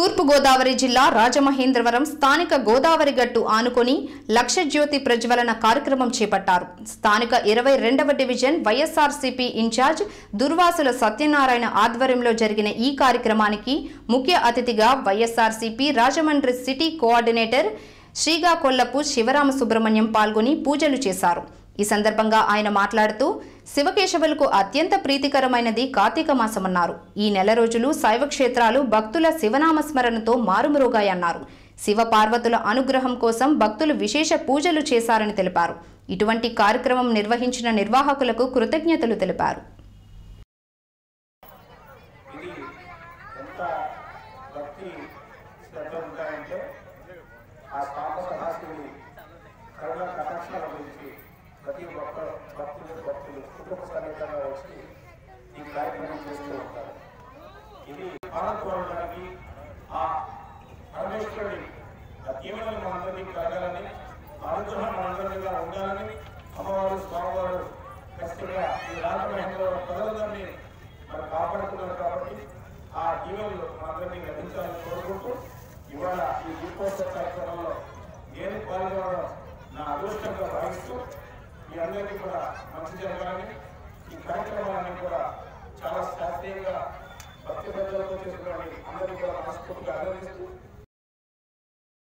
తూర్పుగోదావరి జిల్లా రాజమహేంద్రవరం స్థానిక గోదావరి గట్టు ఆనుకొని లక్ష జ్యోతి ప్రజ్వలన కార్యక్రమం చేపట్టారు స్థానిక ఇరవై రెండవ division YSRCP in charge Durvasula Satyanarayana ఆధ్వర్యంలో జరిగిన ఈ కార్యక్రమానికి ముఖ్య అతిథిగా YSRCP Rajahmundry city coordinator Srigakollapu Sivarama Subrahmanyam పాల్గొని పూజలు చేశారు ఈ సందర్భంగా ఆయన మాట్లాడుతూ శివకేశవులకు అత్యంత ప్రీతికరమైనది కార్తీక మాసమన్నారు ఈ నెల రోజులు శైవ క్షేత్రాలు భక్తుల శివనామ స్మరణతో మారుమ్రోగాయన్నారు శివ పార్వతుల అనుగ్రహం కోసం భక్తులు విశేష పూజలు చేశారని తెలిపారు ఇటువంటి కార్యక్రమం నిర్వహించిన నిర్వాహకులకు కృతజ్ఞతలు తెలిపారు ఇది ఎంత భక్తి శ్రద్ధ ఉంటాయంటే ఆ పాప సహాశివుడి కరుణ కటాక్షాల గురించి ప్రతి ఒక్క భక్తులు భక్తులు కుటుంబ సమేతంగా వచ్చి ఈ కార్యక్రమం చేస్తూ ఉంటారు ఇది ఆనందపడడానికి ఆ పరమేశ్వరుడి ఆ దీవెనలు మనందరికీ కలగాలని అనుగ్రహం మనందరిగా ఉండాలని అమ్మవారు స్వామివారు ఖచ్చితంగా ఈ రాజమహేంద్ర ప్రజలందరినీ మరి కాపాడుతున్నారు కాబట్టి ఆ దీవెనలు మనందరినీ లభించాలని కోరుకుంటూ ఇవాళ ఈ దీపోత్సవ కార్యక్రమంలో నేను పాల్గొనడం నా అదృష్టంగా భావిస్తూ మీ అందరికీ కూడా మంచి జరగాలని ఈ కార్యక్రమాలన్నీ కూడా చాలా శాస్త్రీయంగా భక్తి ప్రజలతో చేసుకుని అందరికీ కూడా మనస్ఫూర్తిగా అభినందిస్తూ